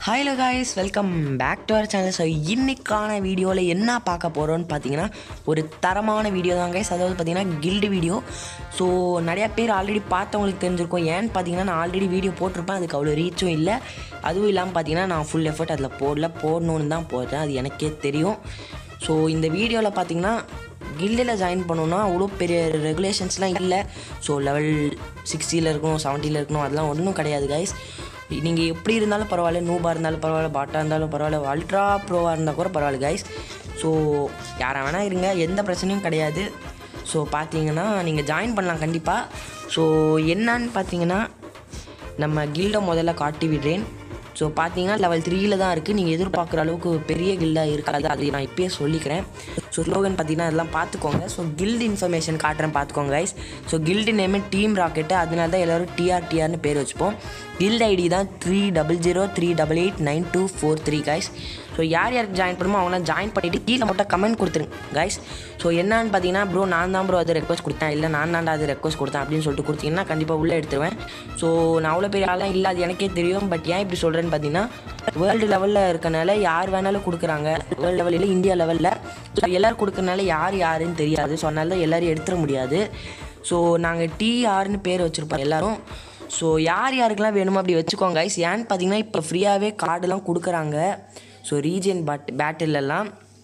hello guys welcome back to our channel so இன்னைக்கான வீடியோவில் என்ன பார்க்க போகிறோன்னு பார்த்தீங்கன்னா ஒரு தரமான வீடியோ தான் கைஸ் அதாவது பார்த்தீங்கன்னா கில்டு வீடியோ ஸோ நிறையா பேர் ஆல்ரெடி பார்த்தவங்களுக்கு தெரிஞ்சிருக்கும் ஏன்னு பார்த்தீங்கன்னா நான் ஆல்ரெடி வீடியோ போட்டிருப்பேன் அதுக்கு அவ்வளோ ரீச்சும் இல்லை அதுவும் இல்லாமல் பார்த்தீங்கன்னா நான் ஃபுல் எஃபர்ட் அதில் போடல போடணுன்னு தான் போட்டேன் அது எனக்கே தெரியும் ஸோ இந்த வீடியோவில் பார்த்தீங்கன்னா கில்டில் ஜாயின் பண்ணணும்னா அவ்வளோ பெரிய ரெகுலேஷன்ஸ்லாம் இல்லை ஸோ லெவல் சிக்ஸ்டியில் இருக்கணும் செவன்ட்டியில் இருக்கணும் அதெல்லாம் ஒன்றும் கிடையாது கைஸ் நீங்கள் எப்படி இருந்தாலும் பரவாயில்ல நூபாக இருந்தாலும் பரவாயில்ல பாட்டாக இருந்தாலும் பரவாயில்ல அல்ட்ரா ப்ரோவாக இருந்தால் கூட பரவாயில்ல கைஸ் ஸோ யாரை வேணால் இருங்க எந்த பிரச்சனையும் கிடையாது ஸோ பார்த்தீங்கன்னா நீங்கள் ஜாயின் பண்ணலாம் கண்டிப்பாக ஸோ என்னன்னு பார்த்தீங்கன்னா நம்ம கில்டை முதல்ல காட்டி விடுறேன் ஸோ பார்த்தீங்கன்னா லெவல் த்ரீயில் தான் இருக்குது நீங்கள் எதிர்பார்க்குற அளவுக்கு பெரிய கில்டாக இருக்காது அது நான் இப்பயே சொல்லிக்கிறேன் ஸோ ஸ்லோகன் பார்த்தீங்கன்னா அதெல்லாம் பார்த்துக்கோங்க ஸோ கில்டு இன்ஃபர்மேஷன் காட்டுறேன் பார்த்துக்கோங்க கைஸ் ஸோ கில்டு நேமே டீம் ராக்கெட்டு அதனால தான் எல்லோரும் டிஆர் டிஆர்னு பேர் வச்சுப்போம் கில்ட் ஐடி தான் three double zero three double eight nine two four three guys so யார் யாருக்கு ஜாயின் பண்ணுமோ அவங்களாம் ஜாயின் பண்ணிவிட்டு கீழே மட்டும் கமெண்ட் கொடுத்துருங்க கைஸ் ஸோ என்னன்னு பார்த்தீங்கன்னா ப்ரோ நான் தான் ப்ரோ அது ரெக்வஸ்ட் கொடுத்தேன் இல்லை நான் தான்டா அது ரெக்வஸ்ட் கொடுத்தேன் அப்படின்னு சொல்லிட்டு கொடுத்தீங்கன்னா கண்டிப்பாக உள்ளே எடுத்துருவேன் ஸோ நான் அவ்வளோ பெரிய ஆளாக இல்லை அது எனக்கே தெரியும் பட் ஏன் இப்படி சொல்கிறேன்னு பார்த்தீங்கன்னா வேர்ல்டு லெவலில் இருக்கனால யார் வேணாலும் கொடுக்குறாங்க வேர்ல்டு லெவலில் இந்தியா லெவலில் ஸோ எல்லோரும் கொடுக்கறனால யார் யாருன்னு தெரியாது ஸோ அதனால தான் எல்லோரும் எடுத்துட முடியாது ஸோ நாங்கள் டிஆர்னு பேர் வச்சுருப்போம் எல்லோரும் ஸோ யார் யாருக்கெல்லாம் வேணுமோ அப்படி வச்சுக்கோங்க கைஸ் ஏன்னு பார்த்தீங்கன்னா இப்போ ஃப்ரீயாகவே கார்டெல்லாம் கொடுக்குறாங்க ஸோ ரீஜன் பேட் பேட்டிலெல்லாம்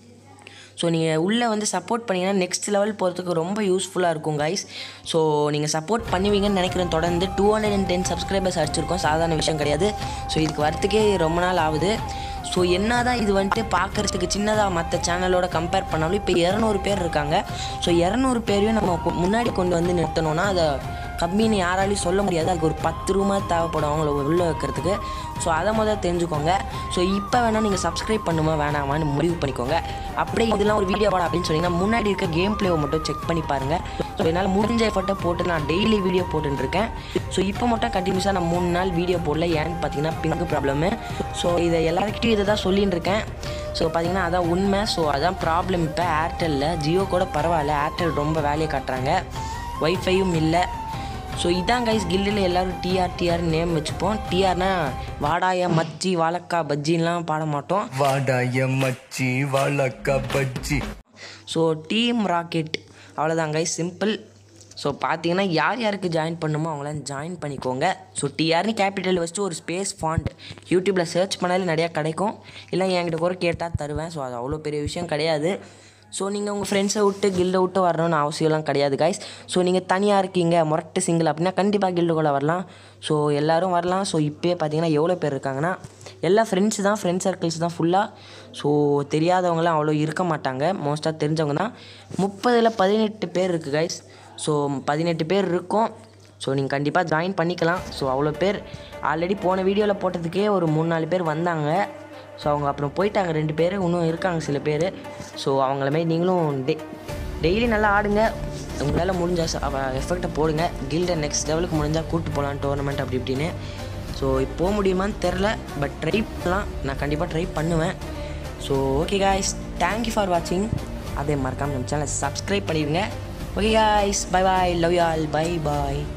ஸோ நீங்கள் உள்ளே வந்து சப்போர்ட் பண்ணிங்கன்னா நெக்ஸ்ட் லெவல் போகிறதுக்கு ரொம்ப யூஸ்ஃபுல்லாக இருக்கும் கைஸ் ஸோ நீங்கள் சப்போர்ட் பண்ணுவீங்கன்னு நினைக்கிறேன் தொடர்ந்து two hundred and ten subscribers அடிச்சிருக்கோம் சாதாரண விஷயம் கிடையாது ஸோ இதுக்கு வரத்துக்கே ரொம்ப நாள் ஆகுது ஸோ என்ன தான் இது வந்துட்டு பார்க்குறதுக்கு சின்னதாக மற்ற சேனலோட கம்பேர் பண்ணாலும் இப்போ இரநூறு பேர் இருக்காங்க ஸோ இரநூறு பேரையும் நம்ம கொ- முன்னாடி கொண்டு வந்து நிறுத்தணும்னா அதை கம்மின்னு யாராலையும் சொல்ல முடியாது அதுக்கு ஒரு பத்து ரூபா தேவைப்படும் அவங்கள உள்ளே வைக்கிறதுக்கு ஸோ அதை முதல்ல தெரிஞ்சுக்கோங்க ஸோ இப்போ வேணால் நீங்கள் சப்ஸ்கிரைப் பண்ணுமா வேணாமான்னு முடிவு பண்ணிக்கோங்க அப்படியே இதெல்லாம் ஒரு வீடியோ போட அப்படின்னு சொன்னீங்கன்னா முன்னாடி இருக்க கேம் பிளேவை மட்டும் செக் பண்ணி பாருங்கள் ஸோ என்னால் முடிஞ்ச எஃபர்ட்டை போட்டு நான் டெய்லி வீடியோ போட்டுருக்கேன் ஸோ இப்போ மட்டும் கண்டினியூஸாக நான் மூணு நாள் வீடியோ போடல ஏன்னு பார்த்தீங்கன்னா பிங்க் ப்ராப்ளமு ஸோ இதை எல்லாருக்கிட்டையும் இதை தான் சொல்லின்னு இருக்கேன் ஸோ பார்த்தீங்கன்னா அதான் உண்மை ஸோ அதான் ப்ராப்ளம் இப்போ ஏர்டெல்லில் ஜியோ கூட பரவாயில்ல ஏர்டெல் ரொம்ப வேலையை காட்டுறாங்க ஒய்ஃபையும் இல்லை ஸோ இதான் கைஸ் கில்லில் எல்லோரும் டிஆர் டிஆர் நேம் வச்சுப்போம் டிஆர்னா வாடாய மச்சி வாழக்கா பஜ்ஜின்லாம் பாட மாட்டோம் வாடாய மச்சி வாழக்கா பஜ்ஜி ஸோ டீம் ராக்கெட் அவ்வளோதான் கைஸ் சிம்பிள் ஸோ பார்த்தீங்கன்னா யார் யாருக்கு ஜாயின் பண்ணுமோ அவங்களாம் ஜாயின் பண்ணிக்கோங்க ஸோ டிஆர்னு கேபிட்டல் வச்சுட்டு ஒரு ஸ்பேஸ் ஃபாண்ட் யூடியூப்பில் சர்ச் பண்ணாலே நிறையா கிடைக்கும் இல்லை என்கிட்ட கூட கேட்டால் தருவேன் ஸோ அது அவ்வளோ பெரிய விஷயம் கிடையாது ஸோ நீங்கள் உங்கள் ஃப்ரெண்ட்ஸை விட்டு கில்டை விட்டு வரணும்னு அவசியம்லாம் கிடையாது கைஸ் ஸோ நீங்கள் தனியாக இருக்கீங்க முரட்டு சிங்கிள் அப்படின்னா கண்டிப்பாக கில்டுக்குள்ளே வரலாம் ஸோ எல்லாரும் வரலாம் ஸோ இப்போயே பார்த்தீங்கன்னா எவ்வளோ பேர் இருக்காங்கன்னா எல்லா ஃப்ரெண்ட்ஸ் தான் ஃப்ரெண்ட் சர்க்கிள்ஸ் தான் ஃபுல்லாக ஸோ தெரியாதவங்களாம் அவ்வளோ இருக்க மாட்டாங்க மோஸ்ட்டாக தெரிஞ்சவங்க தான் முப்பதில் பதினெட்டு பேர் இருக்குது கைஸ் ஸோ பதினெட்டு பேர் இருக்கும் ஸோ நீங்கள் கண்டிப்பாக ஜாயின் பண்ணிக்கலாம் ஸோ அவ்வளோ பேர் ஆல்ரெடி போன வீடியோவில் போட்டதுக்கே ஒரு மூணு நாலு பேர் வந்தாங்க ஸோ அவங்க அப்புறம் போயிட்டாங்க ரெண்டு பேர் இன்னும் இருக்காங்க சில பேர் ஸோ அவங்கள மாதிரி நீங்களும் டெ டெய்லி நல்லா ஆடுங்க உங்களால் முடிஞ்ச எஃபெக்டை போடுங்க கில்டை நெக்ஸ்ட் லெவலுக்கு முடிஞ்சால் கூட்டு போகலாம் டோர்னமெண்ட் அப்படி இப்படின்னு ஸோ போக முடியுமான்னு தெரில பட் ட்ரை பண்ணலாம் நான் கண்டிப்பாக ட்ரை பண்ணுவேன் so okay guys thank you for வாட்சிங் அதே மறக்காமல் நம்ம சேனலை சப்ஸ்கிரைப் பண்ணிடுங்க okay guys bye bye love you all bye bye